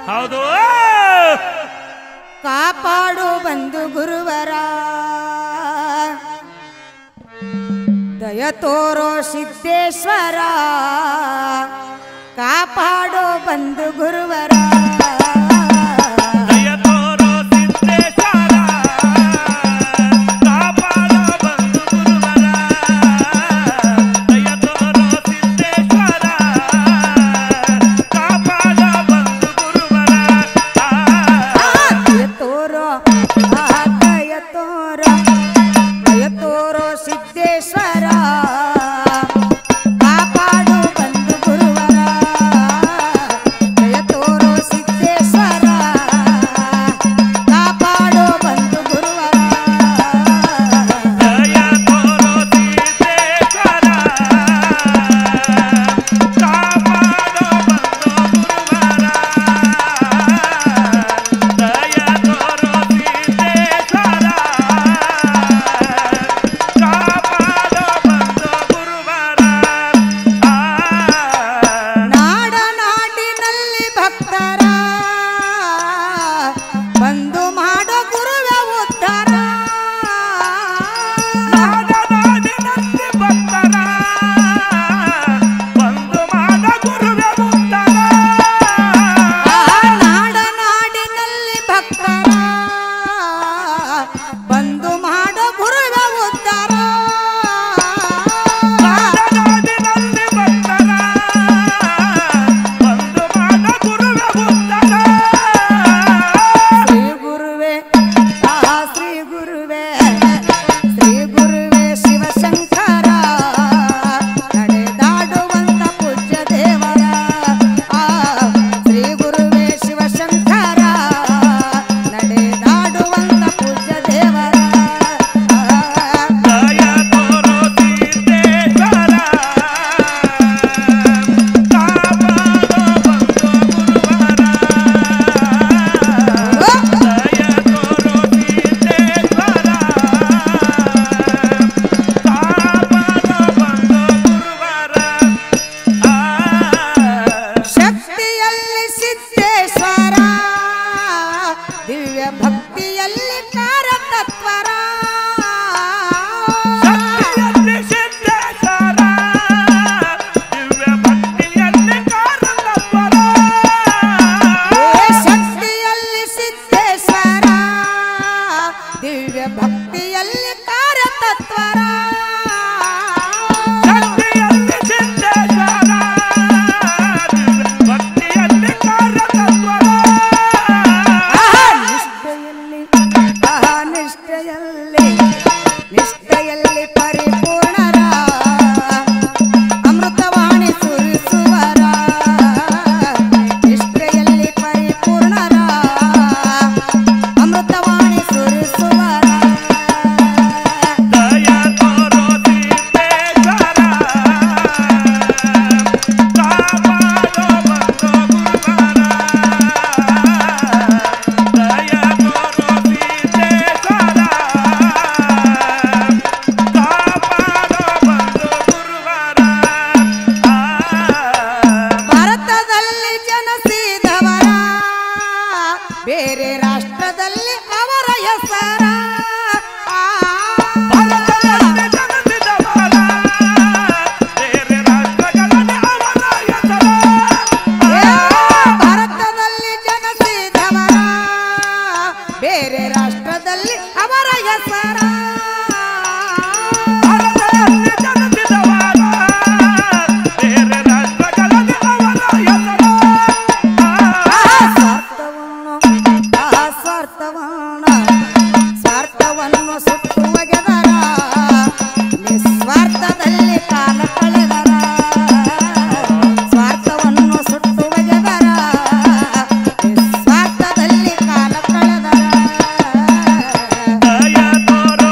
ಹೌದು ಕಾಪಾಡು ಬಂದು ಗುರುವರ ದಯ ತೋರೋ ಸಿದ್ದೇಶ್ವರ ಕಾಪಾಡು ಬಂದು ಗುರುವರ ದಯ ತೋರೋ ಸಿದ್ದೇಶ್ವರ ಕಾಪಾಡ ಬಂದು ಗುರುವರ ದಯ ತೋರೋ ಸಿದ್ದೇಶ್ವರ ಕಾಪಾಡ ಬಂದು ಗುರುವರ ದಯ ತೋರೋ ಆ ದಯ ತೋರೋ ದಯ ತೋರೋ ಸಿದ್ದೇಶ್ವರ ಕಾಪಾಡು ಬಂದು ಗುರುವರ ದಯ ತೋರೋ ಸಿದ್ದೇಶ್ವರ ಕಾಪಾಡು ಬಂದು ಗುರುವರ ದಯ ತೋರೋ ಸಿದ್ದೇಶ್ವರ ಕಾಪಾಡ ಬಂದು ಗುರುವರ ದಯ ತೋರೋ ಸಿದ್ದೇಶ್ವರ ಕಾಪಾಡ ಬಂದು ಗುರುವರ ನಾಡ ನಾಡಿನಲ್ಲಿ ಭಕ್ತರ ಬಂದು ಮಾಡೋ ಗುರುವೆ ಉದ್ಧಾರ ನಾಡನಾಡಿನಲ್ಲಿ ಭಕ್ತರ ಬಂದು ಮಾಡ ಗುರುವೆ ಮುಕ್ತರ ಆ ನಾಡ ನಾಡಿನಲ್ಲಿ ಭಕ್ತರ ಬಂದು ಮಾಡೋ ಗುರುವೆ ಉದ್ಧಾರ ನಾಡನಾಡಿನಲ್ಲಿ ಭಕ್ತರ ಬಂದು ಮಾಡ ಗುರುವೆ ಮುಕ್ತರ ಶ್ರೀ ಗುರುವೆ ಆ ಶ್ರೀ ಗುರುವೆ ಶ್ರೀ ಗುರುವೆ ಶಿವಶಂಕರ ನಡೆದಾಡುವಂತ ಪೂಜ್ಯ ದೇವರ ಆ ಶ್ರೀ ಗುರುವೆ ಶಿವಶಂಕರ ನಡೆದಾಡುವಂತ ಪೂಜ್ಯ ದೇವರ ದಯ ತೋರೋ ಸಿದ್ದೇಶ್ವರ ಕಾಪಾಡೋ ಬಂದು ಗುರುವರ ದಯ ತೋರೋ ಸಿದ್ದೇಶ್ವರ ಕಾಪಾಡೋ ಬಂದು ಗುರುವರ ಶಕ್ತಿಯಲ್ಲಿ ಸಿದ್ದೇಶ್ವರ ದಿವ್ಯ ಭಕ್ತಿಯಲ್ಲಿ ಕಾರತತ್ವರ ಶಕ್ತಿಯಲ್ಲಿ ಸಿದ್ದೇಶ್ವರ ದಿವ್ಯ ಭಕ್ತಿಯಲ್ಲಿ ಕಾರತತ್ವರ ಏ ಶಕ್ತಿಯಲ್ಲಿ ಸಿದ್ದೇಶ್ವರ ದಿವ್ಯ ಭಕ್ತಿಯಲ್ಲಿ ಕಾರತತ್ವರ ಶಕ್ತಿಯಲ್ಲಿ ಸಿದ್ದೇಶ್ವರ ಭಕ್ತಿಯಲ್ಲಿ ಕಾರ್ಯತತ್ವರ ಆಹಾ, ನಿಷ್ಠೆಯಲ್ಲಿ ಆಹಾ, ನಿಷ್ಠೆಯಲ್ಲಿ ನಿಷ್ಠೆಯಲ್ಲಿ ಪರಿಪೂರ್ಣರ ಅಮೃತವಾಣಿ ಸುರಿಸುವರ ನಿಷ್ಠೆಯಲ್ಲಿ ಪರಿಪೂರ್ಣರ ಅಮೃತವಾಣಿ ಸುರಿಸುವರ ದಯ ತೋರೋ ಸಿದ್ದೇಶ್ವರ ಕಾಪಾಡೋ ಬಂದು ಗುರುವರ ದಯ ತೋರೋ ಸಿದ್ದೇಶ್ವರ ಕಾಪಾಡೋ ಬಂದು ಗುರುವರ ಭಾರತದಲ್ಲಿ ಜನಿಸಿದವರ ಬೇರೆ ರಾಷ್ಟ್ರದಲ್ಲಿ ಅವರ ಹೆಸರ ಭಾರತದಲ್ಲಿ ಜನಿಸಿದವರ ಬೇರೆ ರಾಷ್ಟ್ರಗಳಲ್ಲಿ ಅವರ ಹೆಸರ ಏ, ಭಾರತದಲ್ಲಿ ಜನಿಸಿದವರ ಬೇರೆ ರಾಷ್ಟ್ರದಲ್ಲಿ ಅವರ ಹೆಸರ ಭಾರತದಲ್ಲಿ ಜನಿಸಿದವರ ಬೇರೆ ರಾಷ್ಟ್ರಗಳಲ್ಲಿ ಅವರ ಹೆಸರ ಸ್ವಾರ್ಥವನ್ನು ಆ ಸ್ವಾರ್ಥವನ್ನ ಸ್ವಾರ್ಥವನ್ನು ಸುಟ್ಟು ಒಗೆದರ ನಿಸ್ವಾರ್ಥದಲ್ಲಿ ಕಾಲ ಕಳೆದರ ಸ್ವಾರ್ಥವನ್ನು ಸುಟ್ಟು ಒಗೆದರ ನಿಸ್ವಾರ್ಥದಲ್ಲಿ ಕಾಲ ಕಳೆದರ ದಯ ತೋರೋ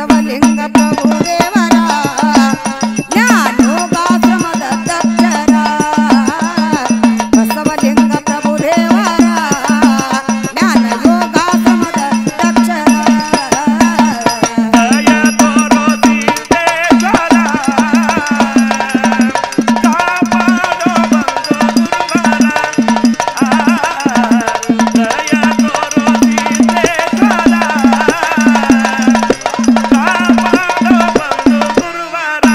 ಬಸವಲಿಂಗ ಪ್ರಭು ದೇವರ ಜ್ಞಾನೋಗಾಶ್ರಮದ ದಕ್ಷರ ಬಸವಲಿಂಗ ಪ್ರಭು ದೇವರ ಜ್ಞಾನ ಯೋಗಾಶ್ರಮದ ದಕ್ಷರ ದಯ ತೋರೋ ಸಿದ್ದೇಶ್ವರ ಕಾಪಾಡೋ ಬಂದು ಗುರುವರ ದಯ ತೋರೋ ಸಿದ್ದೇಶ್ವರ ಕಾಪಾಡೋ ಬಂದು ಗುರುವರ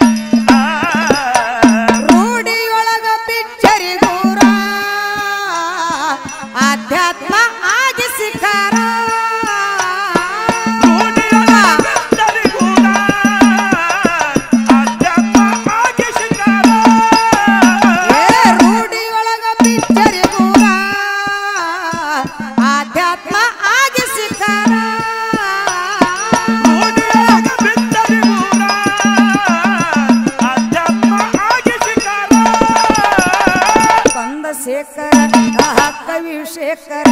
ರೂಢಿಯೊಳಗ ಪಿಚ್ಚರಿ ದೂರ ಆಧ್ಯಾತ್ಮ ಆಗಿ ಶಿಖರ ಏ ರೂಢಿಯೊಳಗ ಪಿಚ್ಚರಿ ದೂರ ಆಧ್ಯಾತ್ಮ ಆಗಿ ಶಿಖರ ಕಂದ ಶೇಖರ ಕವಿ ಶೇಖರ